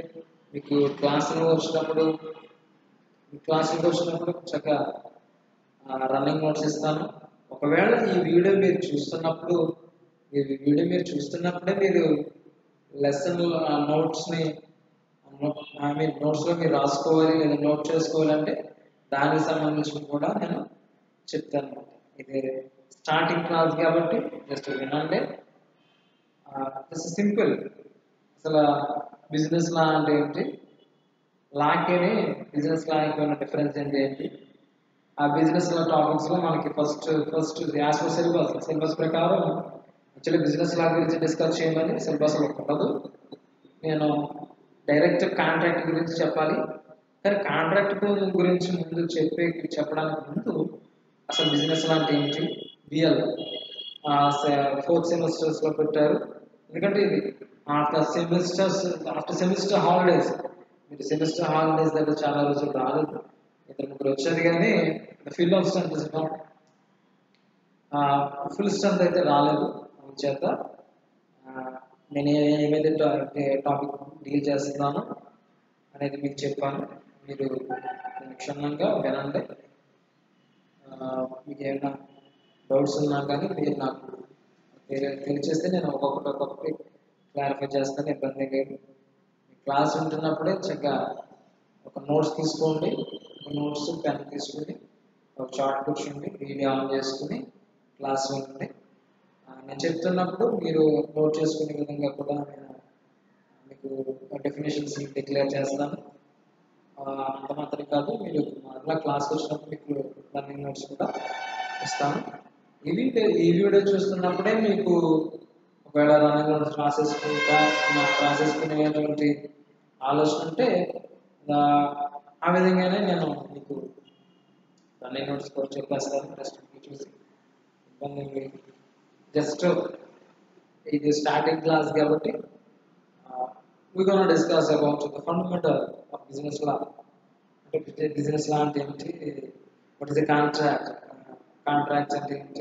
మీకు క్లాసులు వచ్చినప్పుడు మీ క్లాసులకు వచ్చినప్పుడు చక్కగా రన్నింగ్ నోట్స్ ఇస్తాను ఒకవేళ ఈ వీడియో మీరు చూస్తున్నప్పుడు ఈ వీడియో మీరు చూస్తున్నప్పుడే మీరు లెసన్ నోట్స్ని ఐ మీన్ నోట్స్లో మీరు రాసుకోవాలి లేదా నోట్ చేసుకోవాలంటే దానికి సంబంధించి కూడా నేను చెప్తాను ఇది స్టార్టింగ్ క్లాస్ కాబట్టి జస్ట్ వినండి జస్ట్ సింపుల్ అసలు బిజినెస్ లా అంటే ఏంటి లాకేని బిజినెస్ లాకి ఉన్న డిఫరెన్స్ ఏంటి ఏంటి ఆ బిజినెస్ లా టాపిక్స్ లో మనకి first first as per syllabus syllabus ప్రకారం యాక్చువల్లీ బిజినెస్ లా గురించి డిస్కస్ చేయమని సిలబస్ లో ఉండదు నేను డైరెక్ట్ కాంట్రాక్ట్ గురించి చెప్పాలి కానీ కాంట్రాక్ట్ గురించి ముందు చెప్పే చెప్పడానికి ముందు అసలు బిజినెస్ అంటే ఏంటి బిఎల్ ఫోర్త్ సెమిస్టర్స్ లో పెట్టారు ఎందుకంటే ఇది after semesters after semester holidays మీరు సెమిస్టర్ హాలిడేస్ దగ్గర చాలా రోజులు రాలేదు ఇద్దరు ముగ్గురు వచ్చారు కానీ full of strength full strength అయితే రాలేదు చేత నేను ఏమైతే టాపిక్ డీల్ చేస్తున్నానో అనేది మీకు చెప్పాను మీరు క్షుణ్ణంగా వినండి మీకు ఏమైనా డౌట్స్ ఉన్నా కానీ మీరు నాకు తెలియచేస్తే నేను ఒక్కొక్కటి ఒక్కొక్కటి క్లారిఫై చేస్తాను ఇబ్బంది లేదు క్లాస్ ఉంటున్నప్పుడే చక్కగా ఒక నోట్స్ తీసుకోండి ఒక నోట్స్ పెన్ తీసుకుని ఒక చార్ట్ కూర్చుండి వీడియో ఆన్ చేసుకుని క్లాస్ వినండి నేను చెప్తున్నప్పుడు మీరు నోట్ చేసుకునే విధంగా కూడా నేను మీకు డెఫినేషన్స్ డిక్లేర్ చేస్తాను అంత మాత్రం కాదు మీరు మరలా క్లాస్కి వచ్చినప్పుడు మీకు లర్నింగ్ నోట్స్ కూడా ఇస్తాను ఇవి ఈ వీడియో చూస్తున్నప్పుడే మీకు ఒకవేళ రన్నింగ్ నోట్స్ రాసేసుకుంటా రాసేసుకునేటువంటి ఆలోచన ఉంటే ఆ విధంగానే నేను మీకు రన్నింగ్ నోట్స్ కూడా చెప్పేస్తాను జస్ట్ చూసి ఇబ్బంది జస్ట్ ఇది స్టార్టింగ్ క్లాస్ కాబట్టి we gonna discuss about the fundamental of business law అంటే బిజినెస్ లా అంటే ఏంటి what is the contract contracts అంటే ఏంటి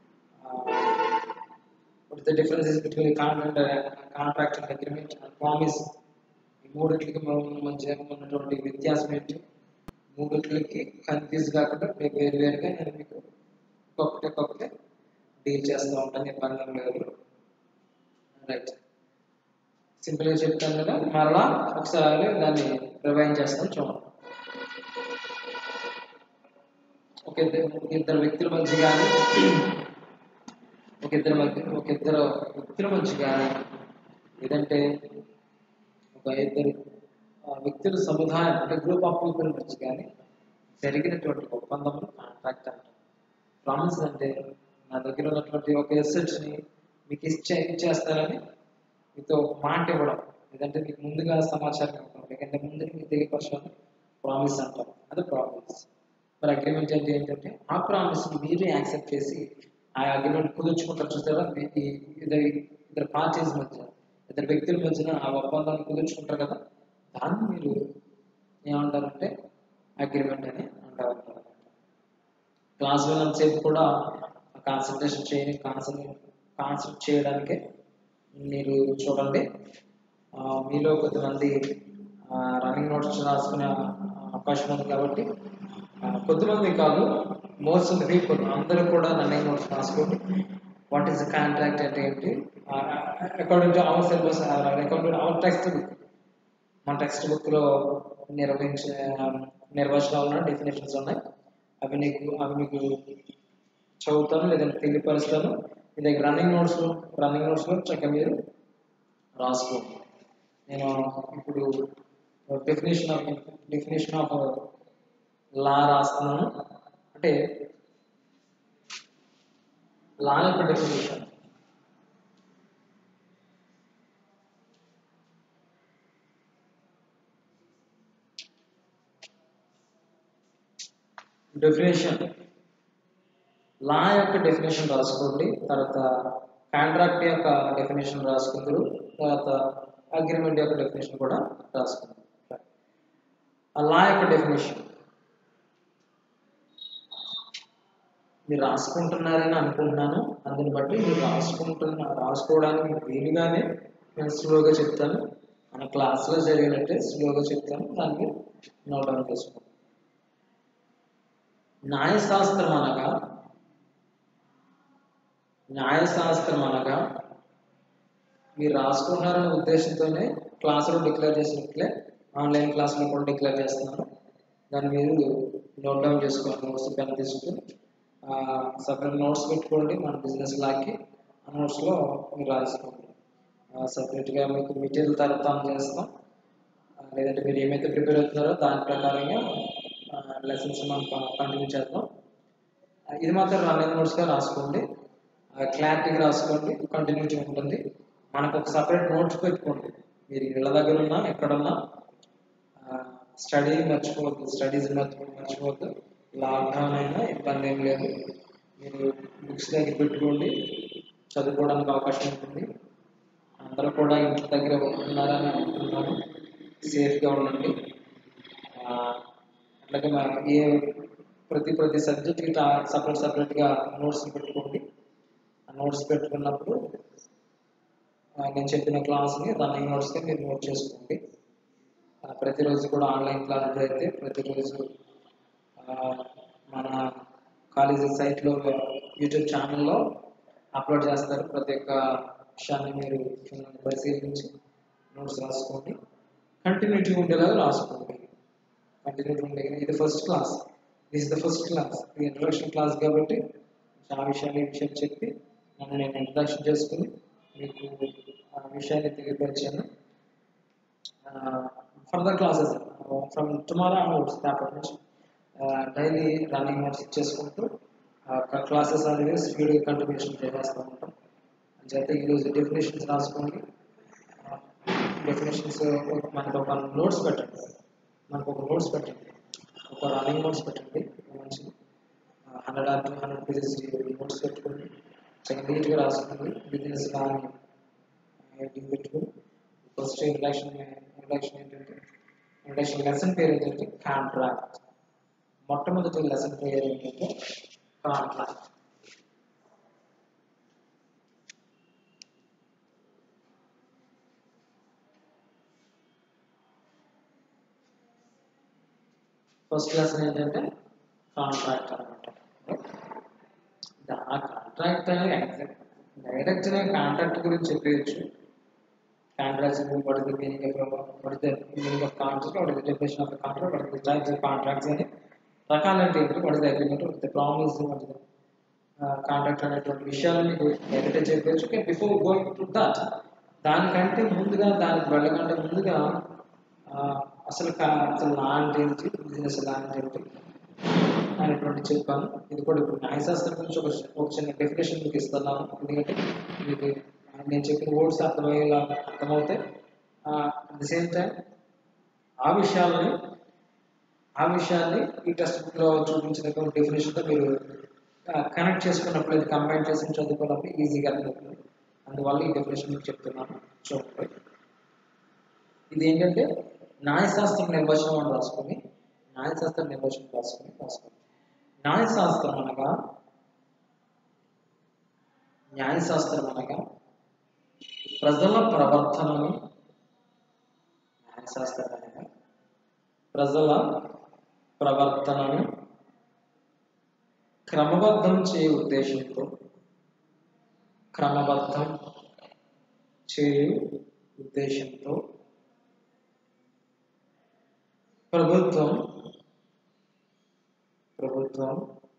what is the differences between contract contract and agreement and promise ఈ మూడిట్లకి మధ్య ఉన్నటువంటి వ్యత్యాసం ఏంటి మూడిట్లకి కన్ఫ్యూజ్ కాకుండా వేరు వేరుగా నేను మీకు ఒక్కొక్కటి ఒక్కొక్కటి డీల్ చేస్తూ ఉంటాను ఇబ్బంది లేదు రైట్ సింపుల్గా చెప్తాను కదా మరలా ఒకసారి దాన్ని రివైన్ చేస్తాను చూడండి ఒక ఇద్దరు ఇద్దరు వ్యక్తుల మధ్య కానీ ఒక ఇద్దరు మధ్య ఒక ఇద్దరు వ్యక్తుల మధ్య కానీ లేదంటే ఒక ఇద్దరు వ్యక్తుల సముదాయం అంటే గ్రూప్ ఆఫ్ పీపుల్ మధ్య కానీ జరిగినటువంటి ఒప్పందములు కాంట్రాక్ట్ అంటారు ప్రామిస్ అంటే నా దగ్గర ఉన్నటువంటి ఒక ఎసెట్ని మీకు ఇచ్చే ఇచ్చేస్తారని మీతో ఒక మాట ఇవ్వడం లేదంటే మీకు ముందుగా సమాచారం ఇవ్వడం లేకంటే ముందు మీకు తెలియపరచడం ప్రామిస్ అంటాం అది ప్రామిస్ మరి అగ్రిమెంట్ అంటే ఏంటంటే ఆ ప్రామిస్ మీరే యాక్సెప్ట్ చేసి ఆ అగ్రిమెంట్ కుదుర్చుకుంటారు చూస్తారా ఈ ఇద్దరు ఇద్దరు పార్టీస్ మధ్య ఇద్దరు వ్యక్తుల మధ్యన ఆ ఒప్పందాన్ని కుదుర్చుకుంటారు కదా దాన్ని మీరు ఏమంటారంటే అగ్రిమెంట్ అని అంటారు క్లాస్ విన్నంతసేపు కూడా కాన్సన్ట్రేషన్ చేయని కాన్సన్ట్రేట్ కాన్సన్ట్రేట్ చేయడానికే మీరు చూడండి మీలో కొంతమంది రన్నింగ్ నోట్స్ రాసుకునే అవకాశం ఉంది కాబట్టి కొద్దిమంది కాదు మోస్ట్ ఆఫ్ ది పీపుల్ అందరూ కూడా రన్నింగ్ నోట్స్ రాసుకోండి వాట్ ఈస్ ద కాంట్రాక్ట్ అంటే ఏంటి according to our syllabus according to our text book మన టెక్స్ట్ బుక్లో నిర్వహించే నిర్వచనాలు ఉన్నాయి డెఫినేషన్స్ ఉన్నాయి అవి నీకు అవి మీకు చదువుతాను లేదంటే తెలియపరుస్తాను మీ దగ్గర రన్నింగ్ నోట్స్లో రన్నింగ్ నోట్స్లో చక్కగా మీరు రాసుకోండి నేను ఇప్పుడు definition of definition of law రాస్తున్నాను అంటే లా యొక్క డెఫినేషన్ డెఫినేషన్ లా యొక్క డెఫినేషన్ రాసుకోండి తర్వాత కాంట్రాక్ట్ యొక్క డెఫినేషన్ రాసుకుందరు తర్వాత అగ్రిమెంట్ యొక్క డెఫినేషన్ కూడా రాసుకుందాం ఆ లా యొక్క డెఫినేషన్ మీరు రాసుకుంటున్నారని అనుకుంటున్నాను అందుని బట్టి మీరు రాసుకుంటున్న రాసుకోవడానికి వీలుగానే నేను స్లోగా చెప్తాను మన క్లాస్లో జరిగినట్టే స్లోగా చెప్తాను దాన్ని నోట్ డౌన్ చేసుకోండి న్యాయశాస్త్రం అనగా న్యాయశాస్త్రం అనగా మీరు రాసుకుంటున్నారనే ఉద్దేశంతోనే క్లాసులో డిక్లేర్ చేసినట్లే ఆన్లైన్ క్లాసులో కూడా డిక్లేర్ చేస్తున్నాను దాన్ని మీరు నోట్ డౌన్ చేసుకోండి నోట్స్ పెన్ తీసుకుని సపరేట్ నోట్స్ పెట్టుకోండి మన బిజినెస్ లాకి ఆ నోట్స్లో మీరు రాసుకోండి సపరేట్గా మీకు మెటీరియల్ తర్వాత ఆన్ చేస్తాం ఆ, లేదంటే మీరు ఏమైతే ప్రిపేర్ అవుతున్నారో దాని ప్రకారంగా లెసన్స్ మనం కంటిన్యూ చేద్దాం ఆ, ఇది మాత్రం రన్నింగ్ నోట్స్గా రాసుకోండి క్లారిటీగా రాసుకోండి కంటిన్యూటీ ఉంటుంది మనకు ఒక సపరేట్ నోట్స్ పెట్టుకోండి మీరు ఇళ్ళ దగ్గర ఉన్నా ఎక్కడున్నా స్టడీ మర్చిపోవద్దు స్టడీస్ మర్చిపోవద్దు లాక్డౌన్ అయినా ఇబ్బంది ఏం లేదు మీరు బుక్స్ దగ్గర పెట్టుకోండి చదువుకోవడానికి అవకాశం ఉంటుంది అందరూ కూడా ఇంటి దగ్గర ఉన్నారని అనుకుంటున్నాను సేఫ్గా ఉండండి ఆ, అట్లాగే మా ఏ ప్రతి ప్రతి సబ్జెక్ట్కి సపరేట్ సపరేట్గా నోట్స్ పెట్టుకోండి ఆ నోట్స్ పెట్టుకున్నప్పుడు ఆ, నేను చెప్పిన క్లాస్ని రన్నింగ్ నోట్స్గా మీరు నోట్ చేసుకోండి ఆ, ప్రతిరోజు కూడా ఆన్లైన్ క్లాసెస్ అయితే ప్రతిరోజు ఆ, మన కాలేజీ సైట్లో యూట్యూబ్ ఛానల్లో అప్లోడ్ చేస్తారు ప్రతి ఒక్క విషయాన్ని మీరు క్షుణ్ణంగా పరిశీలించి నోట్స్ రాసుకోండి కంటిన్యూటీ ఉండేలాగా రాసుకోండి కంటిన్యూటీ ఉండే ఇది first class this the first class ఇది ఇంట్రడక్షన్ క్లాస్ కాబట్టి ఆ విషయాన్ని ఈ విషయం చెప్పి నన్ను నేను ఇంట్రడక్షన్ చేసుకుని మీకు ఆ విషయాన్ని తెలియపరిచాను further classes from tomorrow notes రేపటి నుంచి డైలీ రన్నింగ్ నోట్స్ ఇచ్చేసుకుంటూ క్లాసెస్ అనేవి స్పీడ్గా కంటిన్యూషన్ చేసేస్తూ ఉంటాం అయితే ఈరోజు డెఫినేషన్స్ రాసుకోండి డెఫినేషన్స్ మనకు ఒక నోట్స్ పెట్టండి మనకు ఒక నోట్స్ పెట్టండి ఒక రన్నింగ్ నోట్స్ పెట్టండి మంచి hundred or two hundred pages notes పెట్టుకోండి చాలా నీట్గా రాసుకోండి బిజినెస్ కానీ పెట్టుకుని ఫస్ట్ ఇంట్రడక్షన్ ఇంట్రడక్షన్ ఏంటంటే ఇంట్రడక్షన్ లెసన్ పేరు ఏంటంటే కాంట్రాక్ట్ మొట్టమొదటి లెసన్ పేరు ఏంటంటే కాంట్రాక్ట్ ఫస్ట్ లెసన్ ఏంటంటే కాంట్రాక్ట్ అనమాట ఆ కాంట్రాక్ట్ అనేది ఎగ్జాక్ట్ డైరెక్ట్గా కాంట్రాక్ట్ గురించి చెప్పేయచ్చు contracts what is the meaning of what is the meaning of contract what is the definition of contract what is the types of contracts అని రకాలు అంటే ఏంటి what is the agreement what is the promise what is the contract అనేటువంటి విషయాలు మీకు డైరెక్ట్గా చెప్పవచ్చు okay before going to that దానికంటే ముందుగా దానికి వెళ్ళకంటే ముందుగా ఆ, అసలు కా- అసలు లా అంటే ఏంటి బిజినెస్ లా అంటే ఏంటి అనేటువంటి చెప్పాను ఇది కూడా ఇప్పుడు న్యాయశాస్త్రం గురించి ఒక ఒక చిన్న డెఫినేషన్ మీకు ఇస్తున్నాను ఎందుకంటే మీకు నేను చెప్పిన వర్డ్స్ అర్థమయ్యేలా అర్థమవుతాయి అట్ ది సేమ్ టైం ఆ విషయాలని ఆ విషయాన్ని ఈ టెక్స్ట్ బుక్లో చూపించినటువంటి డెఫినేషన్తో మీరు కనెక్ట్ చేసుకున్నప్పుడు ఇది కంబైన్ చేసి చదువుకున్నప్పుడు ఈజీగా అర్థమవుతుంది అందువల్ల ఈ డెఫినేషన్ మీకు చెప్తున్నాను చూడండి ఇది ఏంటంటే న్యాయశాస్త్రం నిర్వచనం అని రాసుకొని న్యాయశాస్త్రం నిర్వచనం రాసుకొని రాసుకోండి న్యాయశాస్త్రం అనగా న్యాయశాస్త్రం అనగా ప్రజల ప్రవర్తనను న్యాయశాస్త్రం అనగా ప్రజల ప్రవర్తనను క్రమబద్ధం చేయు ఉద్దేశంతో క్రమబద్ధం చేయు ఉద్దేశంతో ప్రభుత్వం ప్రభుత్వం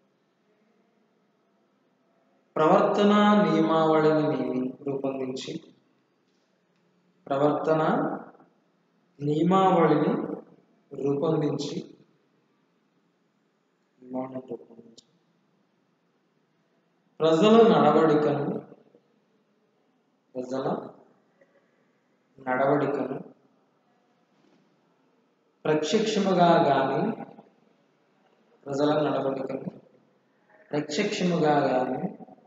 ప్రవర్తన నియమావళిని నియమి రూపొందించి ప్రవర్తన నియమావళిని రూపొందించి నియమావళిని రూపొందించి ప్రజల నడవడికను ప్రజల నడవడికను ప్రత్యక్షముగా గాని ప్రజల నడవడికను ప్రత్యక్షముగా గాని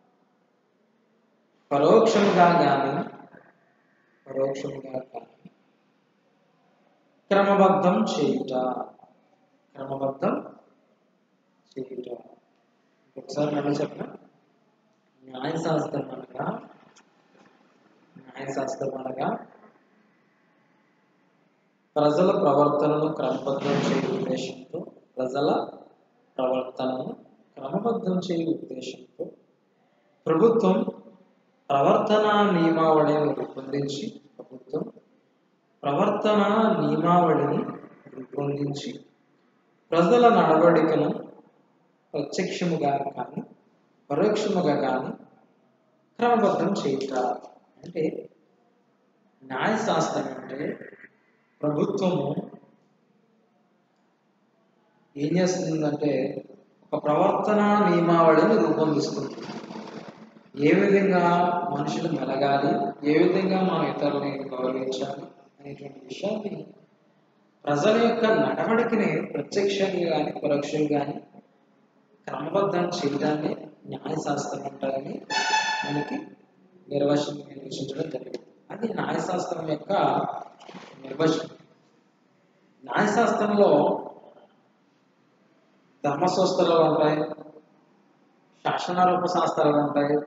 పరోక్షముగా గాని పరోక్షముగా గాని క్రమబద్ధం చేయుట క్రమబద్ధం చేయుట ఒకసారి మళ్ళీ చెప్పిన న్యాయశాస్త్రం అనగా న్యాయశాస్త్రం అనగా ప్రజల ప్రవర్తనను క్రమబద్ధం చేయు ఉద్దేశంతో ప్రజల ప్రవర్తనను క్రమబద్ధం చేయు ఉద్దేశంతో ప్రభుత్వం ప్రవర్తన నియమావళిని రూపొందించి ప్రభుత్వం ప్రవర్తన నియమావళిని రూపొందించి ప్రజల నడవడికను ప్రత్యక్షముగా కానీ పరోక్షముగా కానీ క్రమబద్ధం చేయుట అంటే న్యాయశాస్త్రం అంటే ప్రభుత్వము ఏం చేస్తుందంటే ఒక ప్రవర్తన నియమావళిని రూపొందిస్తుంది ఏ విధంగా మనుషులు మెలగాలి ఏ విధంగా మనం ఇతరులని గౌరవించాలి అనేటువంటి విషయాన్ని ప్రజల యొక్క నడవడికని ప్రత్యక్షంగా కానీ పరోక్షంగా కానీ క్రమబద్ధం చేయడాన్ని న్యాయశాస్త్రం అంటారని మనకి నిర్వచనం నిర్వచించడం జరిగింది అది న్యాయశాస్త్రం యొక్క నిర్వచనం న్యాయశాస్త్రంలో ధర్మసూత్రాలు ఉంటాయి శాసనారూప శాస్త్రాలు ఉంటాయి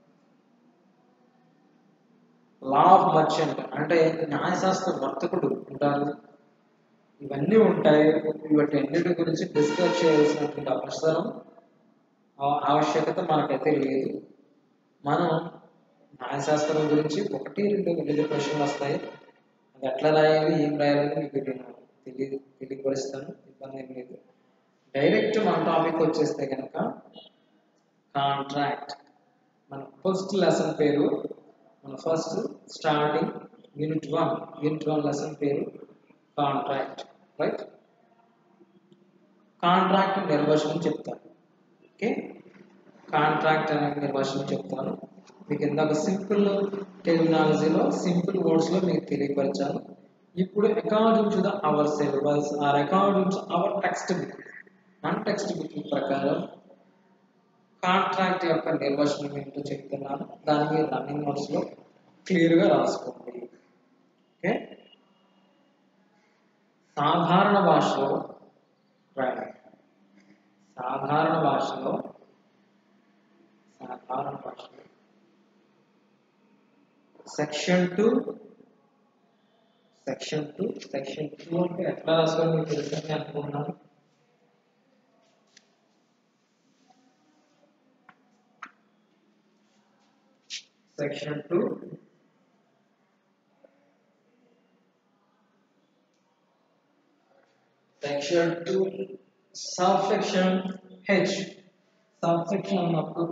లా ఆఫ్ మర్చెంట్ అంటే న్యాయశాస్త్ర వర్తకుడు ఉంటారు ఇవన్నీ ఉంటాయి వీటి అన్నిటి గురించి డిస్కస్ చేయాల్సినటువంటి అవసరం ఆ- ఆవశ్యకత మనకైతే లేదు మనం న్యాయశాస్త్రం గురించి ఒకటి రెండు రెండు ప్రశ్నలు వస్తాయి అది ఎట్లా రాయాలి ఏం రాయాలని మీకు నేను తెలియ తెలియపరుస్తాను ఇబ్బంది ఏం లేదు డైరెక్ట్ మన టాపిక్ వచ్చేస్తే కనుక కాంట్రాక్ట్ మన ఫస్ట్ లెసన్ పేరు మన first starting unit one unit one lesson పేరు కాంట్రాక్ట్ రైట్ కాంట్రాక్ట్ నిర్వచనం చెప్తాను ఓకే కాంట్రాక్ట్ అనే నిర్వచనం చెప్తాను మీకు ఇందాక సింపుల్ టెర్మినాలజీలో సింపుల్ వర్డ్స్లో మీకు తెలియపరిచాను ఇప్పుడు according to the our syllabus or according to our text book మన టెక్స్ట్ బుక్ ప్రకారం కాంట్రాక్ట్ యొక్క నిర్వచనం ఏంటో చెప్తున్నాను దాన్ని మీరు రన్నింగ్ నోట్స్లో క్లియర్గా రాసుకోండి ఓకే సాధారణ భాషలో రాయండి సాధారణ భాషలో సాధారణ భాషలో section two section two section two అంటే ఎట్లా రాసుకోవాలి మీకు తెలుసని అనుకున్నాను section two section two sub section H sub section అన్నప్పుడు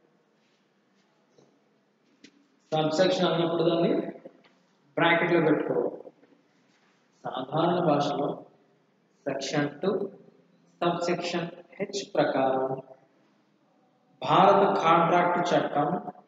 సబ్ సెక్షన్ అన్నప్పుడు దాన్ని బ్రాకెట్లో పెట్టుకోవాలి సాధారణ భాషలో section two sub section H ప్రకారం భారత కాంట్రాక్ట్ చట్టం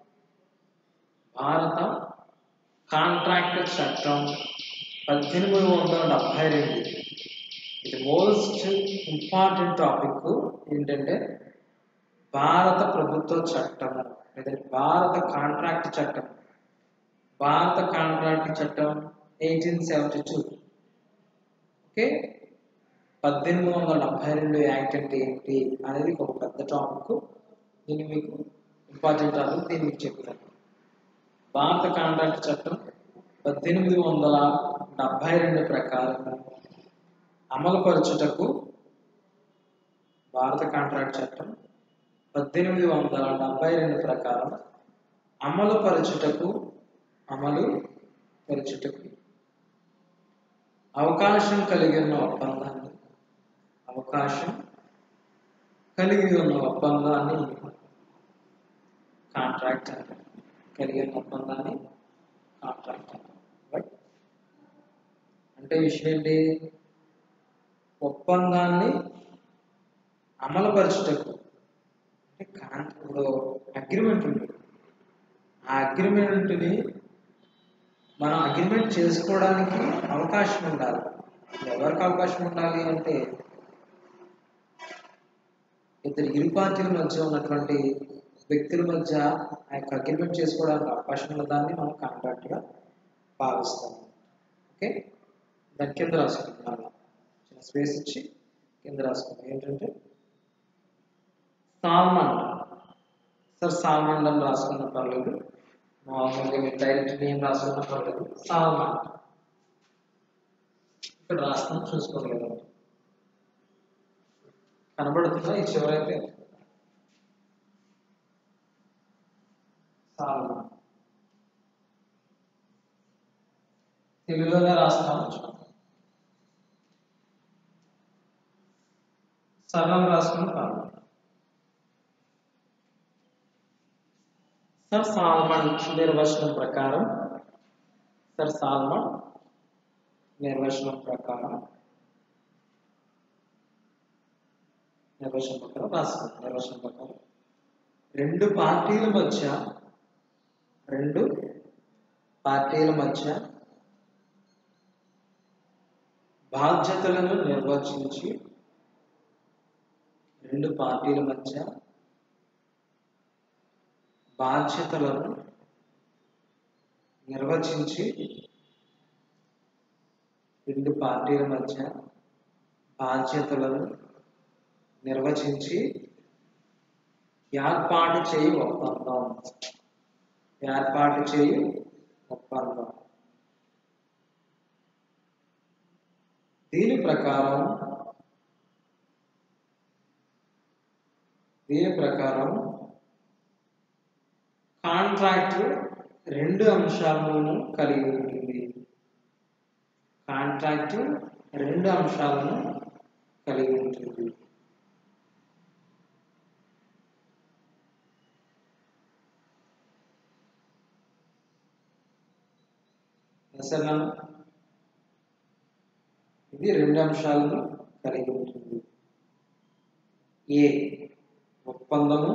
భారత కాంట్రాక్ట్ చట్టం పద్దెనిమిది వందల డెబ్బై రెండు ఇది మోస్ట్ ఇంపార్టెంట్ టాపిక్ ఏంటంటే భారత ప్రభుత్వ చట్టం లేదంటే భారత కాంట్రాక్ట్ చట్టం భారత కాంట్రాక్ట్ చట్టం ఎయిటీన్ సెవెంటీ టూ ఓకే పద్దెనిమిది వందల డెబ్బై రెండు యాక్ట్ అంటే ఏంటి అనేది ఒక పెద్ద టాపిక్ దీన్ని మీకు ఇంపార్టెంట్ టాపిక్ దీన్ని మీకు చెప్తాను భారత కాంట్రాక్ట్ చట్టం పద్దెనిమిది వందల డెబ్బై రెండు ప్రకారం అమలుపరచుటకు భారత కాంట్రాక్ట్ చట్టం పద్దెనిమిది వందల డెబ్బై రెండు ప్రకారం అమలు పరచుటకు అమలు పరచుటకు అవకాశం కలిగి ఉన్న ఒప్పందాన్ని అవకాశం కలిగి ఉన్న ఒప్పందాన్ని కాంట్రాక్ట్ అంటారు కలిగి ఉన్న ఒప్పందాన్ని కాంట్రాక్ట్ అంటారు రైట్ అంటే విషయం ఏంటి ఒప్పందాన్ని అమలుపరచుటకు అంటే కాన్ ఇప్పుడు అగ్రిమెంట్ ఉంది ఆ అగ్రిమెంట్ని మనం అగ్రిమెంట్ చేసుకోవడానికి అవకాశం ఉండాలి ఎవరికి అవకాశం ఉండాలి అంటే ఇద్దరు ఇరు పార్టీల మధ్య ఉన్నటువంటి వ్యక్తుల మధ్య ఆ యొక్క అగ్రిమెంట్ చేసుకోవడానికి అవకాశం ఉన్న దాన్ని మనం కాంట్రాక్ట్గా భావిస్తాం ఓకే దాని కింద రాసుకుంటున్నాను చిన్న స్పేస్ ఇచ్చి కింద రాసుకుంటాం ఏంటంటే సాల్మండ్ సార్ సాల్మండ్ అని రాసుకున్న పర్లేదు మామూలుగా మీరు డైరెక్ట్ నేమ్ రాసుకున్న పర్లేదు సాల్మండ్ ఇక్కడ రాస్తాం చూసుకోగలరు కనబడుతుందా ఈ చివరైతే సాల్మన్ తెలుగులోనే రాస్తాం సరళం రాసుకుని కాదు సర్ సాల్మన్ నిర్వచనం ప్రకారం సర్ సాల్మన్ నిర్వచనం ప్రకారం నిర్వచనం ప్రకారం రాసుకుంది నిర్వచనం ప్రకారం రెండు పార్టీల మధ్య రెండు పార్టీల మధ్య బాధ్యతలను నిర్వచించి రెండు పార్టీల మధ్య బాధ్యతలను నిర్వచించి రెండు పార్టీల మధ్య బాధ్యతలను నిర్వచించి ఏర్పాటు చేయి ఒప్పందం ఏర్పాటు చేయి ఒప్పందం దీని ప్రకారం దీని ప్రకారం కాంట్రాక్ట్ రెండు అంశాలను కలిగి ఉంటుంది కాంట్రాక్ట్ రెండు అంశాలను కలిగి ఉంటుంది అసలు ఇది రెండు అంశాలను కలిగి ఉంటుంది ఏ ఒప్పందము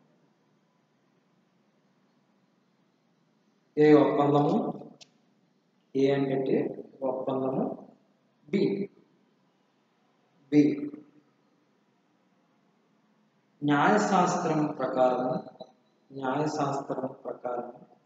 ఏ ఒప్పందము ఏ అంటే ఒప్పందము బి బి న్యాయశాస్త్రం ప్రకారం న్యాయశాస్త్రం ప్రకారం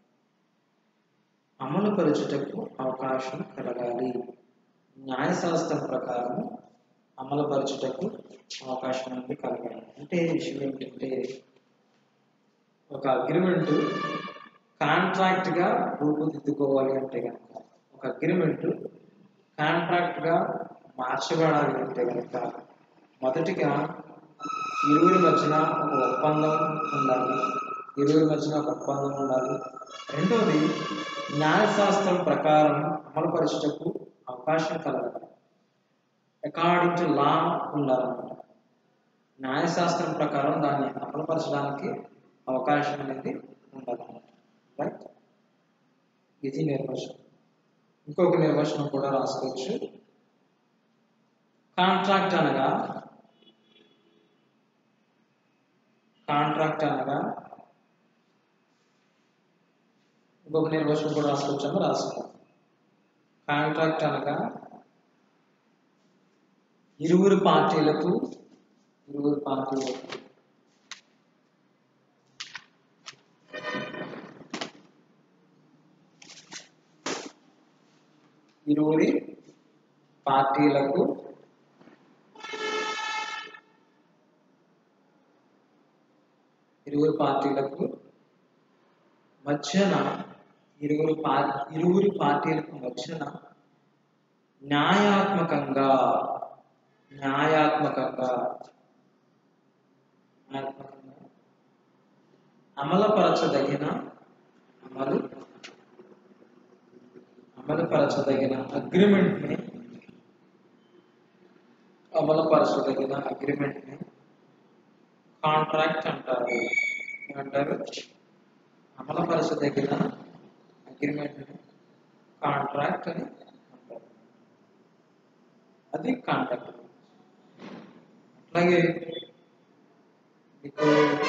అమలు పరచుటకు అవకాశం కలగాలి న్యాయశాస్త్రం ప్రకారం అమలు పరచుటకు అవకాశం అనేది కలగాలి అంటే విషయం ఏమిటంటే ఒక అగ్రిమెంట్ కాంట్రాక్ట్ గా రూపుదిద్దుకోవాలి అంటే కనుక ఒక అగ్రిమెంట్ కాంట్రాక్ట్ గా మార్చబడాలి అంటే కనుక మొదటిగా ఇరువురి మధ్యన ఒక ఒప్పందం ఉండాలి ఇరువురి మధ్యన ఒక ఒప్పందం ఉండాలి రెండవది న్యాయశాస్త్రం ప్రకారం అమలుపరచుటకు అవకాశం కలగాలి అకార్డింగ్ టు లా ఉండాలన్నమాట న్యాయశాస్త్రం ప్రకారం దాన్ని అమలుపరచడానికి అవకాశం అనేది ఉండాలన్నమాట రైట్ ఇది నిర్వచనం ఇంకొక నిర్వచనం కూడా రాసుకోవచ్చు కాంట్రాక్ట్ అనగా కాంట్రాక్ట్ అనగా ఇంకొక నిర్వచనం కూడా రాసుకోవచ్చాము రాసుకోవాలి కాంట్రాక్ట్ అనగా ఇరువురు పార్టీలకు ఇరువురు పార్టీలకు ఇరువురి పార్టీలకు ఇరువురు పార్టీలకు మధ్యన ఇరువురు పా ఇరువురి పార్టీలకు మధ్యన న్యాయాత్మకంగా న్యాయాత్మకంగా న్యాయాత్మకంగా అమలుపరచదగిన అమలు అమలుపరచదగిన అగ్రిమెంట్ని అమలుపరచదగిన అగ్రిమెంట్ని కాంట్రాక్ట్ అంటారు ఏమంటారు అమలుపరచదగిన అగ్రిమెంట్ని కాంట్రాక్ట్ అని అంటారు అది కాంట్రాక్ట్ అట్లాగే మీకు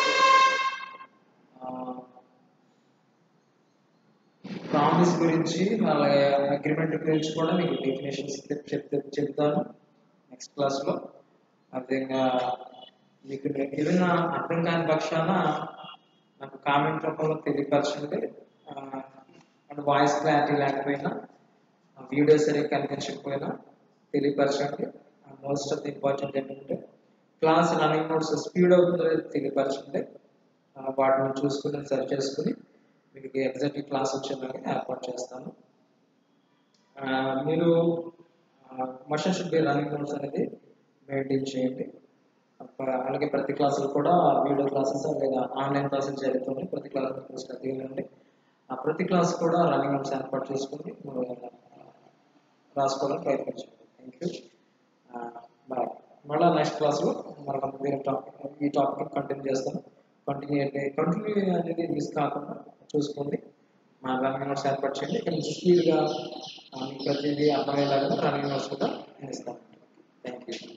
ప్రామిస్ గురించి అలాగే అగ్రిమెంట్ గురించి కూడా మీకు డెఫినేషన్స్ చెప్తే చెప్తాను నెక్స్ట్ క్లాస్లో అదేవిధంగా మీకు ఏదైనా అర్థం కాని పక్షాన నాకు కామెంట్ రూపంలో తెలియపరచండి అండ్ వాయిస్ క్లారిటీ లేకపోయినా వీడియో సరిగ్గా కనిపించకపోయినా తెలియపరచండి మోస్ట్ ఆఫ్ ది ఇంపార్టెంట్ ఏంటంటే క్లాస్ రన్నింగ్ నోట్స్ స్పీడ్ అవుతుందో తెలియపరచండి వాటిని చూసుకుని సరి చేసుకుని మీకు ఎగ్జాక్ట్ క్లాస్ వచ్చేలాగా ఏర్పాటు చేస్తాను మీరు mission should be running notes అనేది మెయింటైన్ చేయండి అప్ప- అలాగే ప్రతి క్లాసులు కూడా వీడియో క్లాసెస్ లేదా ఆన్లైన్ క్లాసెస్ జరుగుతున్నాయి ప్రతి క్లాస్ శ్రద్ధగా వినండి ఆ ప్రతి క్లాస్ కూడా రన్నింగ్ నోట్స్ ఏర్పాటు చేసుకుని మీరు రాసుకోవడానికి ప్రయత్నించండి థ్యాంక్ యూ బాయ్ మళ్ళీ నెక్స్ట్ క్లాస్లో మనం వేరే టాపిక్ ఈ టాపిక్ కంటిన్యూ చేస్తాం కంటిన్యూ అయితే కంటిన్యూ అనేది మిస్ కాకుండా చూసుకోండి మా రన్నింగ్ నోట్స్ ఏర్పాటు చేయండి ఇక్కడ స్పీడ్గా మీకు ప్రతిదీ అర్థమయ్యేలాగా రన్నింగ్ నోట్స్ కూడా నేను ఇస్తాను థ్యాంక్ యూ